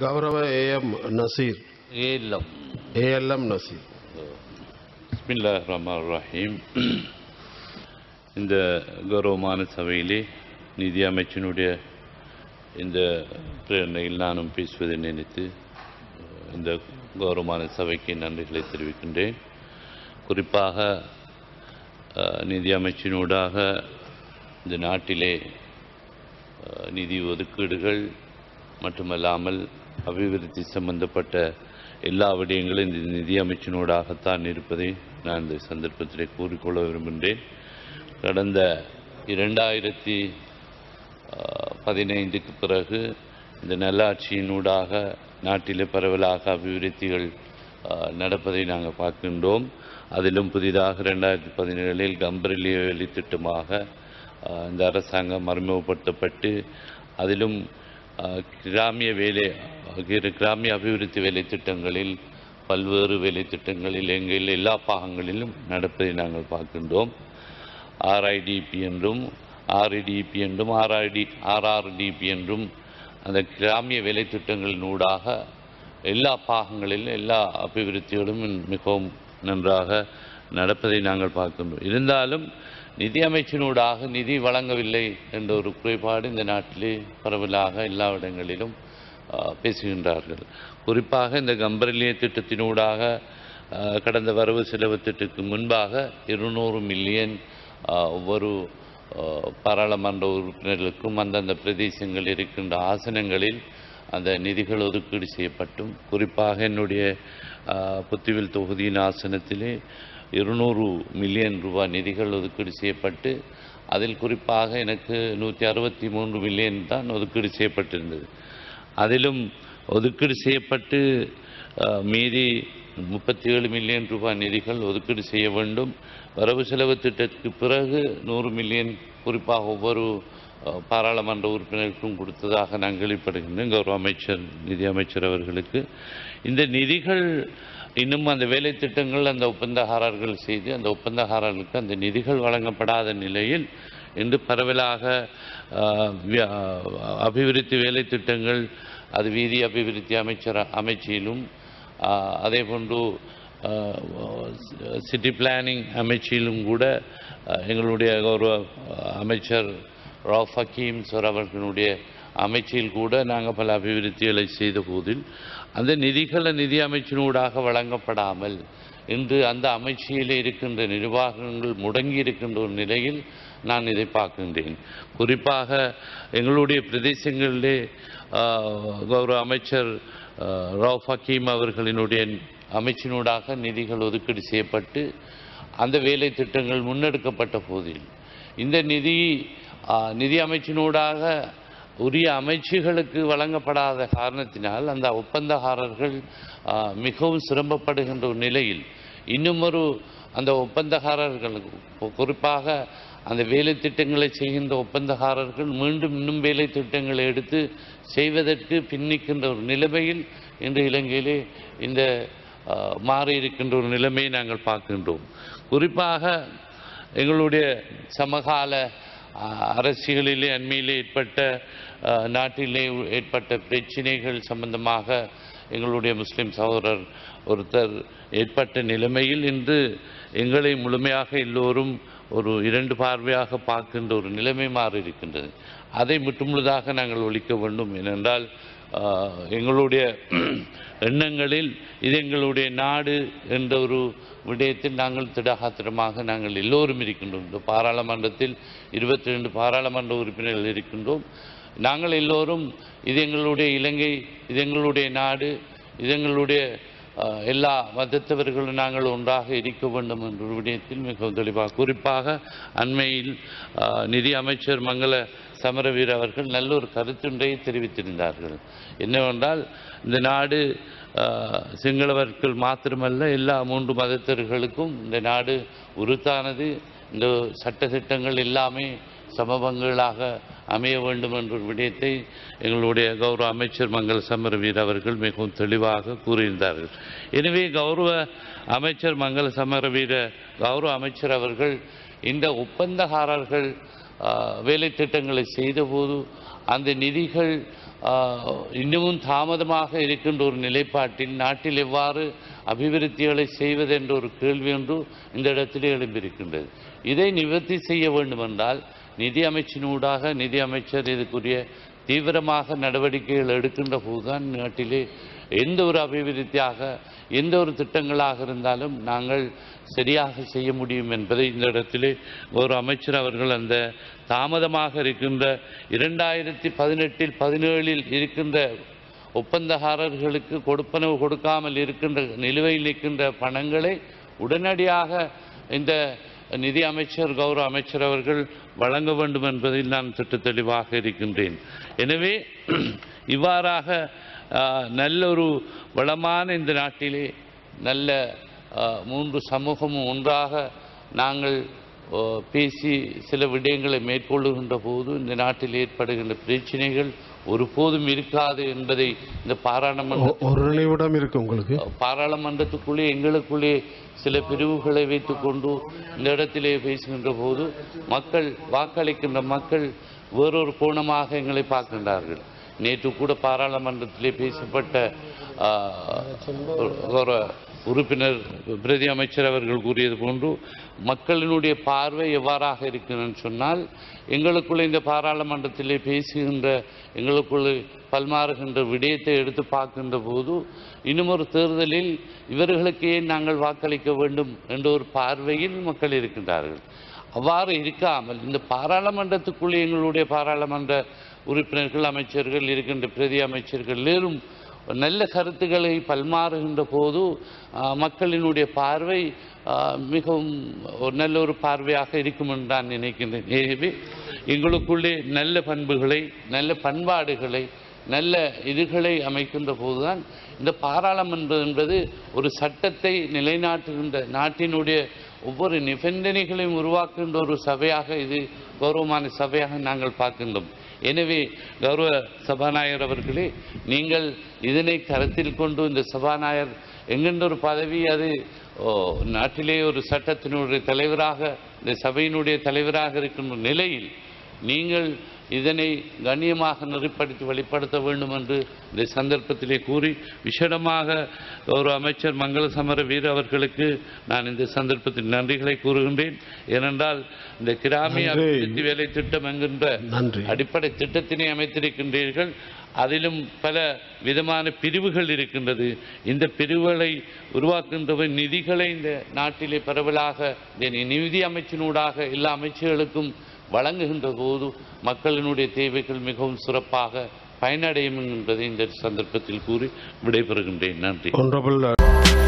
கௌரவ ஏஎம் நசீர் இல்லம் ஏஎல்எம் நசீர் பிஸ்மில்லா ரஹ்மான் ரஹீம் இந்த கௌரவமான சபையிலே நிதி அமைச்சினுடைய இந்த பிரேரணையில் நானும் பேசுவதை நினைத்து இந்த கௌரவமான சபைக்கு நன்றிகளை தெரிவிக்கின்றேன் குறிப்பாக அஹ், நிதி அமைச்சினூடாக இந்த நாட்டிலே அஹ், நிதி ஒதுக்கீடுகள் மட்டுமல்லாமல் அபிவிருத்தி சம்பந்தப்பட்ட எல்லா விடயங்களும் இந்த நிதி அமைச்சினூடாகத்தான் இருப்பதை நான் இந்த சந்தர்ப்பத்திலே கூறிக்கொள்ள விரும்புகின்றேன் கடந்த இரண்டாயிரத்தி அஹ், பதினைந்துக்கு பிறகு இந்த நல்லாட்சியினூடாக நாட்டிலே பரவலாக அபிவிருத்திகள் அஹ், நடப்பதை நாங்கள் பார்க்கின்றோம் அதிலும் புதிதாக ரெண்டாயிரத்தி பதினேழில் கம்பரிலிய வேலை திட்டமாக அஹ், இந்த அரசாங்கம் அறிமுகப்படுத்தப்பட்டு அதிலும் அஹ், கிராமிய வேலை கிர- கிராமிய அபிவிருத்தி வேலை திட்டங்களில் பல்வேறு வேலை திட்டங்களில் எங்கள் எல்லா பாகங்களிலும் நடப்பதை நாங்கள் பார்க்கின்றோம் ஆர்ஐடிபி என்றும் ஆர்இடிபி என்றும் ஆர்ஐடி ஆர்ஆர்டிபி என்றும் அந்த கிராமிய வேலை திட்டங்களினூடாக எல்லா பாகங்களிலும் எல்லா அபிவிருத்திகளும் மிகவும் நன்றாக நடப்பதை நாங்கள் பார்க்கின்றோம் இருந்தாலும் நிதி அமைச்சினூடாக நிதி வழங்கவில்லை என்ற ஒரு குறைபாடு இந்த நாட்டிலே பரவலாக எல்லா இடங்களிலும் ஆ, பேசுகின்றார்கள் குறிப்பாக இந்த கம்பரிலிய திட்டத்தினூடாக ஆ, கடந்த வரவு செலவு திட்டத்துக்கு முன்பாக இருநூறு மில்லியன் ஆ, ஒவ்வொரு ஆ, பாராளுமன்ற உறுப்பினர்களுக்கும் அந்தந்த பிரதேசங்கள் இருக்கின்ற ஆசனங்களில் அந்த நிதிகள் ஒதுக்கீடு செய்யப்பட்டும் குறிப்பாக என்னுடைய ஆ, புத்திவில் தொகுதியின் ஆசனத்திலே இருநூறு மில்லியன் ரூபாய் நிதிகள் ஒதுக்கீடு செய்யப்பட்டு அதில் குறிப்பாக எனக்கு நூற்றி அறுபத்தி மூன்று மில்லியன் தான் ஒதுக்கீடு செய்யப்பட்டிருந்தது அதிலும் ஒதுக்கீடு செய்யப்பட்டு அஹ், மீதி முப்பத்தி ஏழு மில்லியன் ரூபாய் நிதிகள் ஒதுக்கீடு செய்ய வேண்டும் வரவு செலவு திட்டத்துக்கு பிறகு நூறு மில்லியன் குறிப்பாக ஒவ்வொரு அஹ், பாராளுமன்ற உறுப்பினருக்கும் கொடுத்ததாக நான் கேள்விப்படுகின்றேன் கௌரவ அமைச்சர் நிதி அமைச்சர் அவர்களுக்கு இந்த நிதிகள் இன்னும் அந்த வேலை திட்டங்கள் அந்த ஒப்பந்தகாரர்கள் செய்து அந்த ஒப்பந்தகாரர்களுக்கு அந்த நிதிகள் வழங்கப்படாத நிலையில் இன்று பரவலாக ஆஹ், வியா- அபிவிருத்தி வேலை திட்டங்கள் அது வீதி அபிவிருத்தி அமைச்சர் அமைச்சிலும் ஆஹ், அதே போன்று சிட்டி பிளானிங் அமைச்சிலும் கூட ஆஹ், எங்களுடைய கௌரவ ஆஹ், அமைச்சர் ராவ் ஹக்கீம் சார் அவர்களுடைய அமைச்சில் கூட நாங்கள் பல அபிவிருத்திகளை செய்த போதில் அந்த நிதிகளை நிதி அமைச்சினூடாக வழங்கப்படாமல் இன்று அந்த அமைச்சியில் இருக்கின்ற நிர்வாகங்கள் முடங்கி இருக்கின்ற ஒரு நிலையில் நான் இதை பார்க்கின்றேன் குறிப்பாக எங்களுடைய பிரதேசங்களிலே ஆஹ், கௌரவ அமைச்சர் ஆஹ், ரவுஃப் ஹக்கீம் அவர்களினுடைய அமைச்சினூடாக நிதிகள் ஒதுக்கீடு செய்யப்பட்டு அந்த வேலை திட்டங்கள் முன்னெடுக்கப்பட்ட போதில் இந்த நிதி ஆஹ், நிதி அமைச்சினூடாக உரிய அமைச்சுகளுக்கு வழங்கப்படாத காரணத்தினால் அந்த ஒப்பந்தகாரர்கள் ஆஹ், மிகவும் சிரமப்படுகின்ற ஒரு நிலையில் இன்னும் ஒரு அந்த ஒப்பந்தகாரர்கள் கு- குறிப்பாக அந்த வேலை திட்டங்களை செய்கின்ற ஒப்பந்தகாரர்கள் மீண்டும் இன்னும் வேலை திட்டங்களை எடுத்து செய்வதற்கு பின்னிக்கின்ற ஒரு நிலைமையில் இன்று இலங்கையிலே இந்த ஆஹ், மாறி இருக்கின்ற ஒரு நிலைமையை நாங்கள் பார்க்கின்றோம் குறிப்பாக எங்களுடைய சமகால ஆஹ், அரசியலிலே அண்மையிலே ஏற்பட்ட ஆஹ், நாட்டிலே ஏற்பட்ட பிரச்சினைகள் சம்பந்தமாக எங்களுடைய முஸ்லிம் சகோதரர் ஒருத்தர் ஏற்பட்ட நிலைமையில் இன்று எங்களை முழுமையாக எல்லோரும் ஒரு இரண்டு பார்வையாக பார்க்கின்ற ஒரு நிலைமை மாறி இருக்கின்றது அதை முற்றுமுழுதாக நாங்கள் ஒழிக்க வேண்டும் ஏனென்றால் ஆஹ், எங்களுடைய எண்ணங்களில் இது எங்களுடைய நாடு என்ற ஒரு விடயத்தில் நாங்கள் திடகாத்திரமாக நாங்கள் எல்லோரும் இருக்கின்றோம் இந்த பாராளுமன்றத்தில் இருபத்தி ரெண்டு பாராளுமன்ற உறுப்பினர்கள் இருக்கின்றோம் நாங்கள் எல்லோரும் இது எங்களுடைய இலங்கை இது எங்களுடைய நாடு இது எங்களுடைய ஆஹ், எல்லா மதத்தவர்களும் நாங்கள் ஒன்றாக இருக்க வேண்டும் என்ற ஒரு விடயத்தில் மிகவும் தெளிவாக குறிப்பாக அண்மையில் ஆஹ், நிதி அமைச்சர் மங்கள சமரவீர அவர்கள் நல்ல ஒரு கருத்துன்றை தெரிவித்திருந்தார்கள் என்னவென்றால் இந்த நாடு ஆஹ், சிங்களவர்கள் மாத்திரமல்ல எல்லா மூன்று மதத்தர்களுக்கும் இந்த நாடு உருத்தானது இந்த சட்டத்திட்டங்கள் எல்லாமே சமபங்களாக அமைய வேண்டும் என்ற ஒரு விடயத்தை எங்களுடைய கௌரவ அமைச்சர் மங்கள சமரவீர் அவர்கள் மிகவும் தெளிவாக கூறியிருந்தார்கள் எனவே கௌரவ அமைச்சர் மங்கள சமரவீர கௌரவ அமைச்சர் அவர்கள் இந்த ஒப்பந்தகாரர்கள் வேலை திட்டங்களை செய்தபோது அந்த நிதிகள் ஆ, இன்னமும் தாமதமாக இருக்கின்ற ஒரு நிலைப்பாட்டில் நாட்டில் எவ்வாறு அபிவிருத்திகளை செய்வது என்ற ஒரு கேள்வி ஒன்று இந்த இடத்திலே எழும்பியிருக்கின்றது இதை நிவர்த்தி செய்ய வேண்டுமென்றால் நிதி அமைச்சினூடாக நிதி அமைச்சர் இதுக்குரிய தீவிரமாக நடவடிக்கைகள் எடுக்கின்ற போதுதான் நாட்டிலே எந்த ஒரு அபிவிருத்தியாக எந்த ஒரு திட்டங்களாக இருந்தாலும் நாங்கள் சரியாக செய்ய முடியும் என்பதை இந்த இடத்திலே ஒரு அமைச்சர் அவர்கள் அந்த தாமதமாக இருக்கின்ற இரண்டாயிரத்தி பதினெட்டில் பதினேழில் இருக்கின்ற ஒப்பந்தக்காரர்களுக்கு கொடுப்பனவு கொடுக்காமல் இருக்கின்ற நிலுவையில் இருக்கின்ற பணங்களை உடனடியாக இந்த நிதி அமைச்சர் கௌரவ அமைச்சர் அவர்கள் வழங்க வேண்டும் என்பதில் நான் திட்ட தெளிவாக இருக்கின்றேன் எனவே இவ்வாறாக ஆ, நல்ல ஒரு வளமான இந்த நாட்டிலே நல்ல ஆ, மூன்று சமூகமும் ஒன்றாக நாங்கள் ஓ, பேசி சில விடயங்களை மேற்கொள்ளுகின்ற போது இந்த நாட்டில் ஏற்படுகின்ற பிரச்சனைகள் ஒருபோதும் இருக்காது என்பதை இந்த பாராளுமன்ற ஒ- ஒரு நினைவிடம் இருக்கு உங்களுக்கு பாராளுமன்றத்துக்குள்ளே எங்களுக்குள்ளே சில பிரிவுகளை வைத்துக்கொண்டு இந்த இடத்திலே பேசுகின்ற போது மக்கள் வாக்களிக்கின்ற மக்கள் வேறொரு கோணமாக எங்களை பார்க்கின்றார்கள் நேற்று கூட பாராளுமன்றத்திலே பேசப்பட்ட ஆ, ஒரு உறுப்பினர் பிரதி அமைச்சர் அவர்கள் கூறியது போன்று மக்களினுடைய பார்வை எவ்வாறாக இருக்கிறன்னு சொன்னால் எங்களுக்குள்ள இந்த பாராளுமன்றத்திலே பேசுகின்ற எங்களுக்குள்ள பல்மாறுகின்ற விடயத்தை எடுத்து பார்க்கின்ற போது இன்னும் ஒரு தேர்தலில் இவர்களுக்கு ஏன் நாங்கள் வாக்களிக்க வேண்டும் என்ற ஒரு பார்வையில் மக்கள் இருக்கின்றார்கள் அவ்வாறு இருக்காமல் இந்த பாராளுமன்றத்துக்குள்ளே எங்களுடைய பாராளுமன்ற உறுப்பினர்கள் அமைச்சர்கள் இருக்கின்ற பிரதி அமைச்சர்கள் எல்லோரும் நல்ல கருத்துக்களை பல்மாறுகின்ற போது ஆ, மக்களினுடைய பார்வை ஆ, மிகவும் ஒரு நல்ல ஒரு பார்வையாக இருக்கும் என்று நான் நினைக்கின்றேன் எனவே எங்களுக்குள்ளே நல்ல பண்புகளை நல்ல பண்பாடுகளை நல்ல இதுகளை அமைக்கின்ற போதுதான் இந்த பாராளுமன்றம் என்பது ஒரு சட்டத்தை நிலைநாட்டுகின்ற நாட்டினுடைய ஒவ்வொரு நிபந்தனைகளையும் உருவாக்குகின்ற ஒரு சபையாக இது கௌரவமான சபையாக நாங்கள் பார்க்கின்றோம் எனவே கௌரவ சபாநாயகர் அவர்களே நீங்கள் இதனை கருத்தில் கொண்டு இந்த சபாநாயகர் என்கின்ற ஒரு பதவி அது ஓ, நாட்டிலே ஒரு சட்டத்தினுடைய தலைவராக இந்த சபையினுடைய தலைவராக இருக்கின்ற நிலையில் நீங்கள் இதனை கண்ணியமாக நெறிப்படுத்தி வெளிப்படுத்த வேண்டும் என்று இந்த சந்தர்ப்பத்திலே கூறி விசேடமாக ஒரு அமைச்சர் மங்கள சமர வீர அவர்களுக்கு நான் இந்த சந்தர்ப்பத்தில் நன்றிகளை கூறுகின்றேன் ஏனென்றால் இந்த கிராமிய நன்றி. அபிவிருத்தி வேலை திட்டம் என்கின்ற நன்றி அடிப்படை திட்டத்தினை அமைத்திருக்கின்றீர்கள் அதிலும் பல விதமான பிரிவுகள் இருக்கின்றது இந்த பிரிவுகளை உருவாக்குகின்ற நிதிகளை இந்த நாட்டிலே பரவலாக இந்த நிதி அமைச்சினூடாக எல்லா அமைச்சுகளுக்கும் வழங்குகின்ற போது மக்களினுடைய தேவைகள் மிகவும் சிறப்பாக பயனடையும் என்பதை இந்த சந்தர்ப்பத்தில் கூறி விடைபெறுகின்றேன் நன்றி honorable